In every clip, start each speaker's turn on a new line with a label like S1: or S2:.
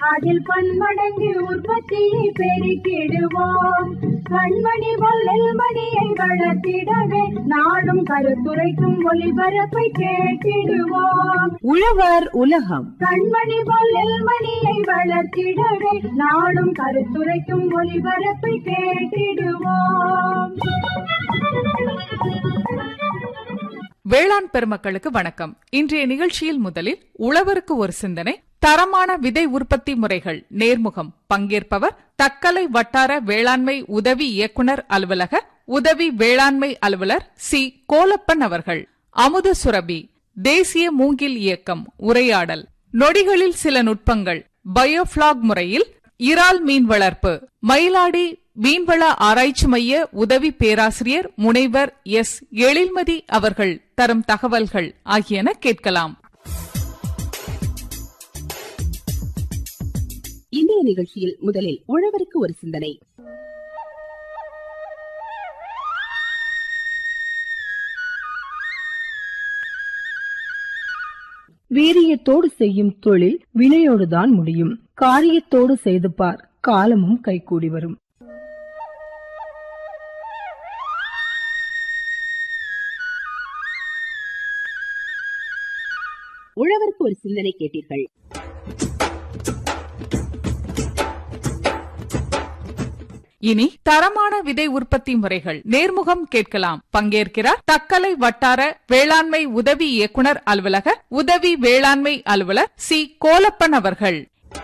S1: அதில் பன்மடங்கு உற்பத்தியை பெருக்கிடுவோம் கண்மணி வல்லல் மணியை வளர்த்திடவே நாடும் கருத்துரைக்கும் ஒளிபரப்பை கேட்டிடுவோம்
S2: உழவர் உலகம்
S1: கண்மணி வல்லல் மணியை வளர்த்திடவே நாடும் கருத்துரைக்கும் ஒளிபரப்பை கேட்டிடுவோம்
S3: வேளாண் பெருமக்களுக்கு வணக்கம் இன்றைய நிகழ்ச்சியில் முதலில் உழவருக்கு ஒரு சிந்தனை தரமான விதை உற்பத்தி முறைகள் நேர்முகம் பங்கேற்பவர் தக்கலை வட்டார வேளாண்மை உதவி இயக்குனர் அலுவலக உதவி வேளாண்மை அலுவலர் சி கோலப்பன் அவர்கள் அமுத சுரபி தேசிய மூங்கில் இயக்கம் உரையாடல் நொடிகளில் சில நுட்பங்கள் பயோஃபிளாக் முறையில் இறால் மீன் வளர்ப்பு மயிலாடி மீன்வள ஆராய்ச்சி மைய உதவி பேராசிரியர் முனைவர் எஸ் எழில்மதி அவர்கள் தரும் தகவல்கள் ஆகியன கேட்கலாம்
S2: இன்றைய நிகழ்ச்சியில் முதலில் உழவருக்கு ஒரு சிந்தனை வீரியத்தோடு செய்யும் தொழில் வினையோடுதான் முடியும் காரியத்தோடு செய்து பார் காலமும் கைகூடி வரும் உழவருக்கு ஒரு சிந்தனை கேட்டீர்கள்
S3: இனி தரமான விதை உற்பத்தி முறைகள் நேர்முகம் கேட்கலாம் பங்கேற்கிறார் தக்கலை வட்டார வேளாண்மை உதவி இயக்குனர் அலுவலக உதவி வேளாண்மை அலுவலர் சி கோலப்பன் அவர்கள்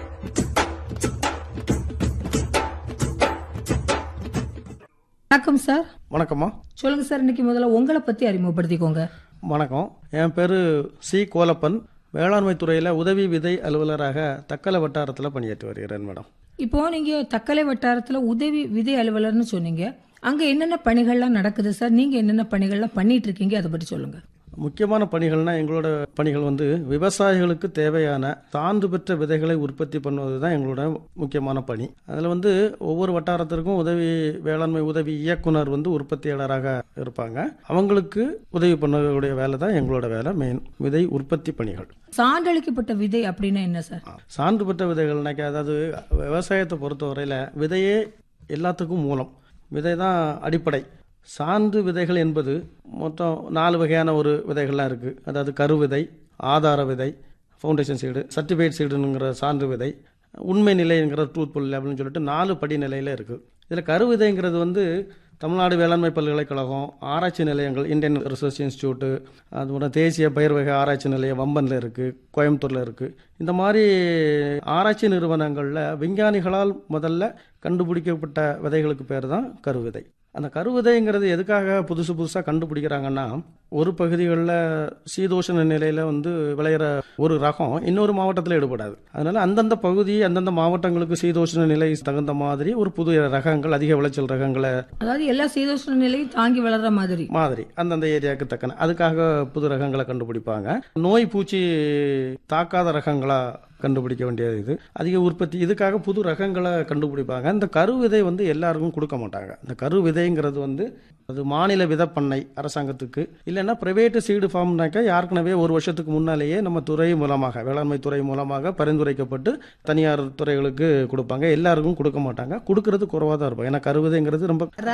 S4: வணக்கம் சார்
S5: வணக்கம்மா
S4: சொல்லுங்க சார் இன்னைக்கு முதல்ல உங்களை பத்தி அறிமுகப்படுத்திக்கோங்க
S5: வணக்கம் என் பேர் சி கோலப்பன் வேளாண்மை துறையில் உதவி விதை அலுவலராக தக்கலை வட்டாரத்தில் பணியாற்றி வருகிறேன் மேடம்
S4: இப்போ நீங்க தக்கலை வட்டாரத்துல உதவி விதை அலுவலர்னு சொன்னீங்க அங்க என்னென்ன பணிகள்லாம் நடக்குது சார் நீங்க என்னென்ன பணிகள்லாம் பண்ணிட்டு இருக்கீங்க அதை பற்றி சொல்லுங்க
S5: முக்கியமான பணிகள்னா எங்களோட பணிகள் வந்து விவசாயிகளுக்கு தேவையான சான்று பெற்ற விதைகளை உற்பத்தி பண்ணுவது தான் எங்களோட முக்கியமான பணி அதில் வந்து ஒவ்வொரு வட்டாரத்திற்கும் உதவி வேளாண்மை உதவி இயக்குனர் வந்து உற்பத்தியாளராக இருப்பாங்க அவங்களுக்கு உதவி பண்ணக்கூடிய வேலை தான் எங்களோட வேலை மெயின் விதை உற்பத்தி பணிகள்
S4: சான்றளிக்கப்பட்ட விதை அப்படின்னா என்ன சார்
S5: சான்று பெற்ற விதைகள்னாக்கா அதாவது விவசாயத்தை பொறுத்தவரையில் விதையே எல்லாத்துக்கும் மூலம் விதை தான் அடிப்படை சான்று விதைகள் என்பது மொத்தம் நாலு வகையான ஒரு விதைகள்லாம் இருக்குது அதாவது கரு விதை ஆதார விதை ஃபவுண்டேஷன் சீடு சர்டிஃபைட் சீடுங்கிற சான்று விதை உண்மை நிலைங்கிற ட்ரூத்ஃபுல் அப்படின்னு சொல்லிட்டு நாலு படி நிலையில் இருக்குது இதில் கரு விதைங்கிறது வந்து தமிழ்நாடு வேளாண்மை பல்கலைக்கழகம் ஆராய்ச்சி நிலையங்கள் இந்தியன் ரிசர்ச் இன்ஸ்டியூட்டு அதுபோல் தேசிய பயிர் வகை ஆராய்ச்சி நிலையம் வம்பனில் இருக்குது கோயம்புத்தூரில் இருக்குது இந்த மாதிரி ஆராய்ச்சி நிறுவனங்களில் விஞ்ஞானிகளால் முதல்ல கண்டுபிடிக்கப்பட்ட விதைகளுக்கு பேர் தான் கருவிதை அந்த கருவிதைங்கிறது எதுக்காக புதுசு புதுசாக கண்டுபிடிக்கிறாங்கன்னா ஒரு பகுதிகளில் சீதோஷண நிலையில் வந்து விளையிற ஒரு ரகம் இன்னொரு மாவட்டத்தில் ஈடுபடாது அதனால அந்தந்த பகுதி அந்தந்த மாவட்டங்களுக்கு சீதோஷண நிலை தகுந்த மாதிரி ஒரு புது ரகங்கள் அதிக விளைச்சல் ரகங்களை
S4: அதாவது எல்லா சீதோஷ்ண நிலையும் தாங்கி வளர்ற மாதிரி
S5: மாதிரி அந்தந்த ஏரியாவுக்கு தக்கன அதுக்காக புது ரகங்களை கண்டுபிடிப்பாங்க நோய் பூச்சி தாக்காத ரகங்களா கண்டுபிடிக்க வேண்டியது இது அதிக உற்பத்தி இதுக்காக புது ரகங்களை கண்டுபிடிப்பாங்க இந்த கரு விதை வந்து எல்லாருக்கும் கொடுக்க மாட்டாங்க இந்த கரு விதைங்கிறது வந்து அது மாநில விதைப்பண்ணை அரசாங்கத்துக்கு இல்லைன்னா பிரைவேட் சீடு ஃபார்ம்னாக்கா ஏற்கனவே ஒரு வருஷத்துக்கு முன்னாலேயே நம்ம துறை மூலமாக வேளாண்மை துறை மூலமாக பரிந்துரைக்கப்பட்டு தனியார் துறைகளுக்கு கொடுப்பாங்க எல்லாருக்கும் கொடுக்க மாட்டாங்க கொடுக்கறது குறைவாக தான் இருக்கும் ஏன்னா கருவிதைங்கிறது ரொம்ப